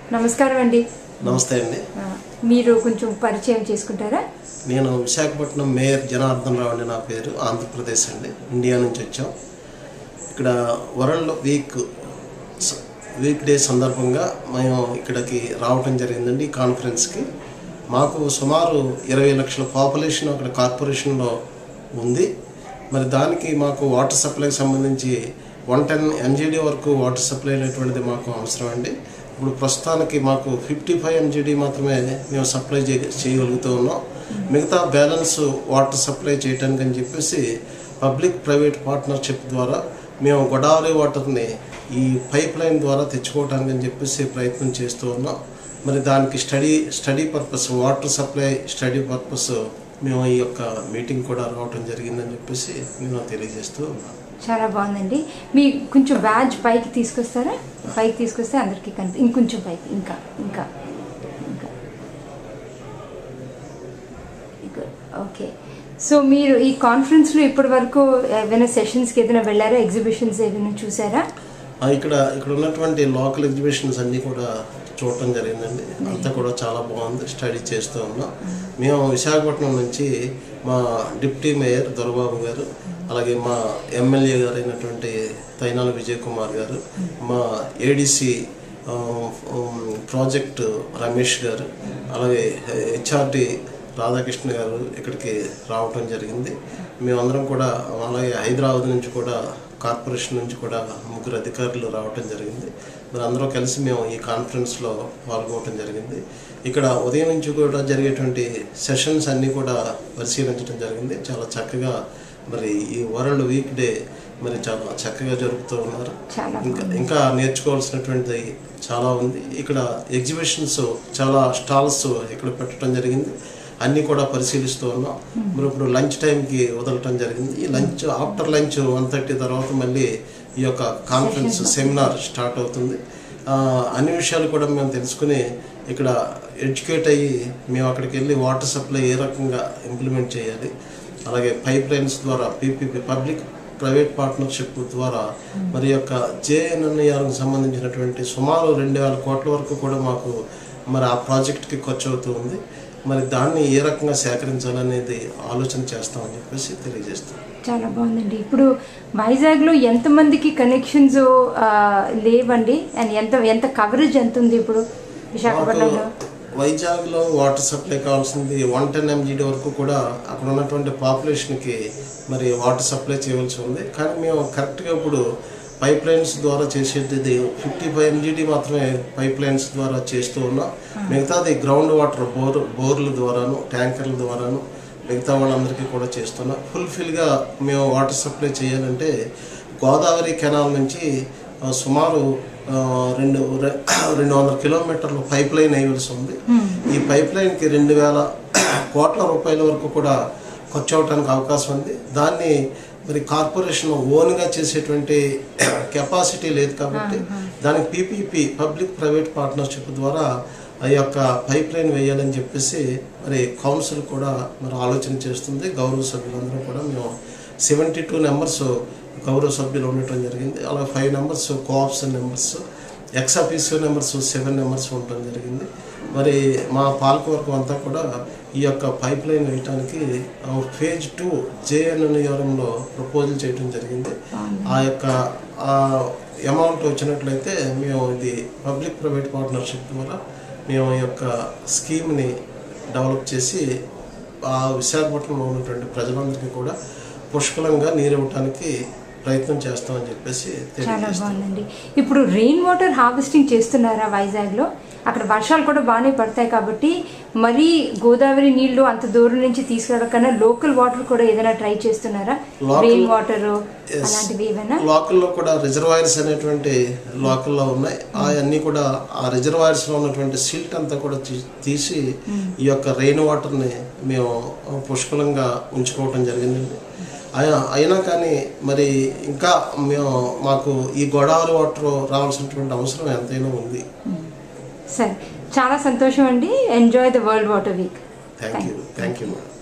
నమస్కారం అండి నమస్తే అండి ఆ, మీరు కొంచెం పరిచయం చేసుకుంటారా నేను విశాఖపట్నం మేయర్ జనార్దన్ రావు అండి నా పేరు ఆంధ్రప్రదేశ్ అండి ఇండియా నుంచి వచ్చాం ఇక్కడ వరల్డ్ వీక్ స- వీక్ డే సందర్భంగా మేము ఇక్కడికి రావటం జరిగిందండి ఈ కాన్ఫరెన్స్కి మాకు సుమారు ఇరవై లక్షల పాపులేషన్ అక్కడ కార్పొరేషన్లో ఉంది మరి దానికి మాకు వాటర్ సప్లైకి సంబంధించి వన్ టెన్ ఎంజీడీ వరకు వాటర్ సప్లై అనేటువంటిది మాకు అవసరం అండి ఇప్పుడు ప్రస్తుతానికి మాకు ఫిఫ్టీ ఫైవ్ ఎంజీడీ మాత్రమే మేము సప్లై చే చేయగలుగుతూ ఉన్నాం మిగతా బ్యాలెన్స్ వాటర్ సప్లై చేయడానికి అని చెప్పేసి పబ్లిక్ ప్రైవేట్ పార్ట్నర్షిప్ ద్వారా మేము గోదావరి వాటర్ని ఈ పైప్ లైన్ ద్వారా తెచ్చుకోవడానికి అని చెప్పేసి ప్రయత్నం చేస్తూ ఉన్నాం మరి దానికి study study purpose water supply study purpose మేము ఈ యొక్క మీటింగ్ కూడా రావటం జరిగిందని చెప్పేసి నేను తెలియజేస్తూ ఉన్నాను చాలా బాగుందండి మీ కొంచెం బ్యాజ్ పైకి తీసుకొస్తారా పైకి తీసుకొస్తే అందరికీ కనిపి ఇంకొంచెం పైకి ఇంకా ఇంకా ఇంకా Good. ఓకే సో మీరు ఈ కాన్ఫరెన్స్లో ఇప్పటి వరకు ఏదైనా సెషన్స్కి ఏదైనా వెళ్ళారా ఎగ్జిబిషన్స్ ఏదైనా చూసారా ఆ, ఇక్కడ ఇక్కడ ఉన్నటువంటి లోకల్ ఎగ్జిబిషన్స్ అన్నీ కూడా చూడటం జరిగిందండి అంతా కూడా చాలా బాగుంది స్టడీ చేస్తూ ఉన్నాం మేము విశాఖపట్నం నుంచి మా డిప్యూటీ మేయర్ దొరబాబు గారు అలాగే మా ఎమ్మెల్యే గారు అయినటువంటి తైనాల విజయ్ కుమార్ గారు మా ఏడిసి ప్రాజెక్ట్ రమేష్ గారు అలాగే హెచ్ఆర్డి రాధాకృష్ణ గారు ఇక్కడికి రావటం జరిగింది మేమందరం కూడా అలాగే హైదరాబాద్ నుంచి కూడా కార్పొరేషన్ నుంచి కూడా ముగ్గురు అధికారులు రావటం జరిగింది మరి అందరూ కలిసి మేము ఈ కాన్ఫరెన్స్లో పాల్గొనడం జరిగింది ఇక్కడ ఉదయం నుంచి కూడా జరిగేటువంటి సెషన్స్ అన్నీ కూడా పరిశీలించడం జరిగింది చాలా చక్కగా మరి ఈ వరల్డ్ వీక్ డే మరి చాలా చక్కగా జరుపుతూ ఉన్నారు చాలా ఇంకా ఇంకా నేర్చుకోవాల్సినటువంటిది చాలా ఉంది ఇక్కడ ఎగ్జిబిషన్స్ చాలా స్టాల్స్ ఇక్కడ పెట్టడం జరిగింది అన్నీ కూడా పరిశీలిస్తూ ఉన్నాం మరి ఇప్పుడు లంచ్ టైంకి వదలటం జరిగింది ఈ lunch after lunch one thirty తర్వాత మళ్ళీ ఈ యొక్క కాన్ఫరెన్స్ సెమినార్ స్టార్ట్ అవుతుంది ఆ, అన్ని విషయాలు కూడా మేము తెలుసుకుని ఇక్కడ ఎడ్యుకేట్ అయ్యి మేము అక్కడికి వెళ్ళి వాటర్ సప్లై ఏ రకంగా ఇంప్లిమెంట్ చేయాలి అలాగే పైప్ లైన్స్ ద్వారా పీపీపీ పబ్లిక్ ప్రైవేట్ పార్ట్నర్షిప్ ద్వారా మరి యొక్క జేఎన్ఎన్ఆర్కి సంబంధించినటువంటి సుమారు రెండు వేల కోట్ల వరకు కూడా మాకు మరి ఆ ప్రాజెక్ట్కి ఖర్చు అవుతూ ఉంది మరి దాన్ని ఏ రకంగా సేకరించాలనేది ఆలోచన చేస్తామని చెప్పేసి తెలియజేస్తాం చాలా బాగుందండి ఇప్పుడు వైజాగ్లో ఎంతమందికి కనెక్షన్స్ లేవండి అండ్ ఎంత ఎంత కవరేజ్ ఎంత ఉంది ఇప్పుడు విశాఖపట్నంలో మాకు వైజాగ్లో వాటర్ సప్లై కావాల్సింది వన్ టెన్ ఎంజీడీ వరకు కూడా అక్కడ ఉన్నటువంటి పాపులేషన్కి మరి వాటర్ సప్లై చేయవలసి ఉంది కానీ మేము కరెక్ట్గా ఇప్పుడు పైప్ లైన్స్ ద్వారా చేసేది ఫిఫ్టీ ఫైవ్ ఎంజీడీ మాత్రమే పైప్ లైన్స్ ద్వారా చేస్తూ ఉన్నాం మిగతాది గ్రౌండ్ వాటర్ బోర్ బోర్ల ద్వారాను ట్యాంకర్ల ద్వారాను మిగతా వాళ్ళందరికీ కూడా చేస్తున్నాం ఫుల్ఫిల్గా మేము వాటర్ సప్లై చేయాలంటే గోదావరి కెనాల్ నుంచి ఆ, సుమారు ఆ, రెండు రె- రెండు వందల కిలోమీటర్లు పైప్ లైన్ వేయవలసి ఉంది ఈ పైప్ లైన్కి రెండు వేల కోట్ల రూపాయల వరకు కూడా ఖర్చు అవడానికి అవకాశం ఉంది దాన్ని మరి కార్పొరేషన్ ఓన్గా చేసేటువంటి కెపాసిటీ లేదు కాబట్టి దానికి పీపీపీ పబ్లిక్ ప్రైవేట్ పార్ట్నర్షిప్ ద్వారా ఆ యొక్క పైప్ లైన్ వేయాలని చెప్పేసి మరి కౌన్సిల్ కూడా మరి ఆలోచన చేస్తుంది గౌరవ సభ్యులందరూ కూడా మేము సెవెంటీ టూ నెంబర్స్ గౌరవ సభ్యులు ఉండటం జరిగింది అలా five members co-option members ex officer members seven members ఉండటం జరిగింది మరి మా పాలకవర్గం అంతా కూడా ఈ యొక్క పైప్ లైన్ వేయటానికి ఫేజ్ టూ జేఎన్ఎన్ఆర్ఎంలో ప్రపోజల్ చేయడం జరిగింది ఆ యొక్క అమౌంట్ వచ్చినట్లయితే మేము ఇది పబ్లిక్ ప్రైవేట్ పార్ట్నర్షిప్ ద్వారా మేము ఈ యొక్క స్కీమ్ని డెవలప్ చేసి ఆ విశాఖపట్నంలో ఉన్నటువంటి ప్రజలందరికీ కూడా పుష్కలంగా నీరు ఇవ్వటానికి ప్రయత్నం చేస్తామని చెప్పేసి చాలా తెలియజేస్తాం బాగుందండి ఇప్పుడు రెయిన్ వాటర్ హార్వెస్టింగ్ చేస్తున్నారా వైజాగ్లో అక్కడ వర్షాలు కూడా బాగానే పడతాయి కాబట్టి మరీ గోదావరి నీళ్లు అంత దూరం నుంచి తీసుకురావడం కన్నా లోకల్ వాటర్ కూడా ఏదైనా ట్రై చేస్తున్నారా Local- రెయిన్ వాటర్ Yes. అలాంటివి ఏమైనా లోకల్లో కూడా రిజర్వాయర్స్ అనేటువంటి లోకల్లో ఉన్నాయి అవన్నీ కూడా ఆ రిజర్వాయర్స్లో ఉన్నటువంటి సిల్ట్ అంతా కూడా తీ- తీసి ఈ యొక్క రెయిన్ వాటర్ని మేము పుష్కలంగా ఉంచుకోవటం జరిగిందండి అయ- అయినా కానీ మరి ఇంకా మేము మాకు ఈ గోదావరి వాటర్ రావాల్సినటువంటి అవసరం ఎంతైనా ఉంది సరే చాలా సంతోషం అండి enjoy the world water week thank you thank you madam